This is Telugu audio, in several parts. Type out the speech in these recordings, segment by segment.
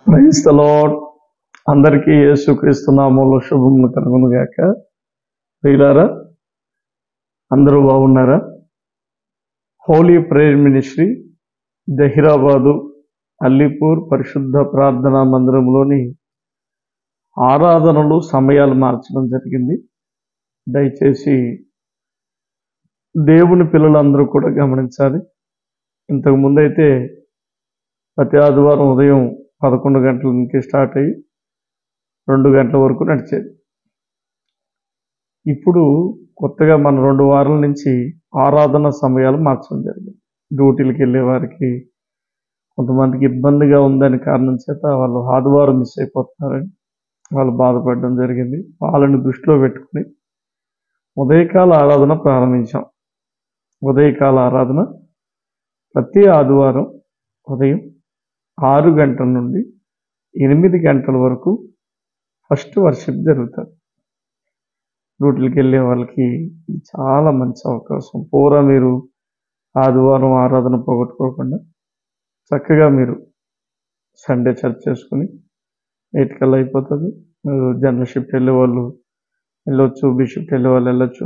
ప్రైజ్ ద లార్డ్ అందరికీ యేసుక్రీస్తు నామంలో శుభములు కలుగును గాక ప్రియులారా అందరూ బాగున్నారా holy prayer ministry Zaheerabad Alipur పరిశుద్ధ ప్రార్థనా మందిరంలోని ఆరాధనలు సమయాలు మార్చడం జరిగింది దయచేసి దేవుని పిల్లలందరూ కూడా గమనించాలి ఇంతకు ముందైతే ప్రతి ఆదివారం ఉదయం పదకొండు గంటల నుంచి స్టార్ట్ అయ్యి రెండు గంటల వరకు నడిచేది ఇప్పుడు కొత్తగా మన రెండు వారాల నుంచి ఆరాధన సమయాలు మార్చడం జరిగింది డ్యూటీలకు వెళ్ళే వారికి కొంతమందికి ఇబ్బందిగా ఉందని కారణం చేత వాళ్ళు ఆదివారం మిస్ అయిపోతున్నారని వాళ్ళు బాధపడడం జరిగింది వాళ్ళని దృష్టిలో పెట్టుకుని ఉదయకాల ఆరాధన ప్రారంభించాం ఉదయకాల ఆరాధన ప్రతి ఆదివారం ఉదయం ఆరు గంటల నుండి ఎనిమిది గంటల వరకు ఫస్ట్ వర్షిప్ జరుగుతుంది డ్యూటీలకు వెళ్ళే వాళ్ళకి ఇది చాలా మంచి అవకాశం పూరా మీరు ఆదివారం ఆరాధన పోగొట్టుకోకుండా చక్కగా మీరు సండే చర్చ్ చేసుకుని ఎయిట్ కల్లా అయిపోతుంది మీరు జనరల్ షిఫ్ట్ వెళ్ళే వాళ్ళు వెళ్ళొచ్చు బి షిఫ్ట్ వెళ్ళే వాళ్ళు వెళ్ళొచ్చు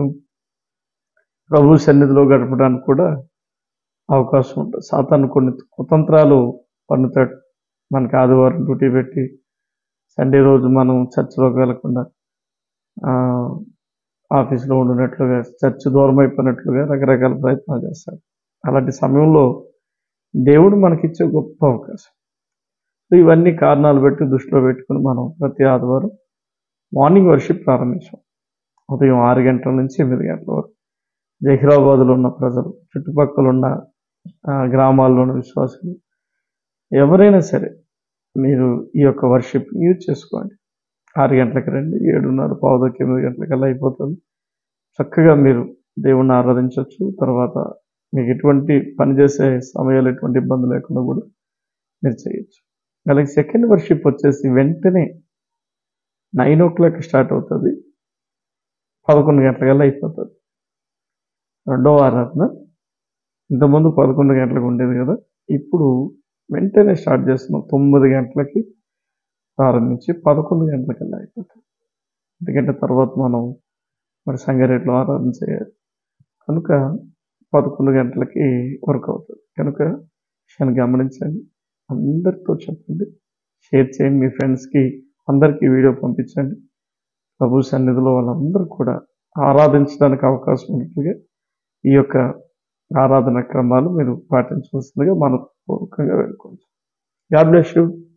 ప్రభు సన్నిధిలో గడపడానికి కూడా అవకాశం ఉంటుంది సాతాను కొన్ని కుతంత్రాలు పన్నుతాడు మనకి ఆదివారం డ్యూటీ పెట్టి సండే రోజు మనం చర్చిలోకి వెళ్లకుండా ఆ, ఆఫీస్లో ఉండినట్లుగా చర్చ్ దూరం అయిపోయినట్లుగా రకరకాల ప్రయత్నాలు చేస్తాడు అలాంటి సమయంలో దేవుడు మనకిచ్చే గొప్ప అవకాశం సో ఇవన్నీ కారణాలు పెట్టి దృష్టిలో పెట్టుకుని మనం ప్రతి ఆదివారం మార్నింగ్ వర్షిప్ ప్రారంభించాం ఉదయం ఆరు గంటల నుంచి ఎనిమిది గంటల వరకు జహీరాబాద్లో ఉన్న ప్రజలు చుట్టుపక్కల ఉన్న ఆ, గ్రామాల్లో ఉన్న విశ్వాసులు ఎవరైనా సరే మీరు ఈ యొక్క వర్షిప్ యూజ్ చేసుకోండి ఆరు గంటలకు రండి ఏడున్నర పావుదొక్క ఎనిమిది గంటలకల్లా అయిపోతుంది చక్కగా మీరు దేవుణ్ణి ఆరాధించవచ్చు తర్వాత మీకు ఎటువంటి పని చేసే సమయాలు ఎటువంటి ఇబ్బంది లేకుండా కూడా మీరు చేయొచ్చు అలాగే సెకండ్ వర్షిప్ వచ్చేసి వెంటనే నైన్ ఓ క్లాక్ స్టార్ట్ అవుతుంది పదకొండు గంటలకల్లా అయిపోతుంది రెండవ ఆరాధన ఇంతకుముందు పదకొండు గంటలకు ఉండేది కదా ఇప్పుడు వెంటనే స్టార్ట్ చేస్తున్నాం తొమ్మిది గంటలకి ప్రారంభించి పదకొండు గంటలకల్లా అయిపోతుంది ఎందుకంటే తర్వాత మనం మరి సంగారెడ్డిలో ఆరాధన చేయాలి కనుక పదకొండు గంటలకి వర్క్ అవుతుంది కనుక విషయాన్ని గమనించండి అందరితో చెప్పండి షేర్ చేయండి మీ ఫ్రెండ్స్కి అందరికీ వీడియో పంపించండి ప్రభు సన్నిధిలో వాళ్ళందరూ కూడా ఆరాధించడానికి అవకాశం ఉన్నట్లుగా ఈ యొక్క ఆరాధన క్రమాలు మీరు పాటించవలసిందిగా మనపూర్వకంగా వేడుకోవచ్చు గాడ్ బ్లెస్ యూ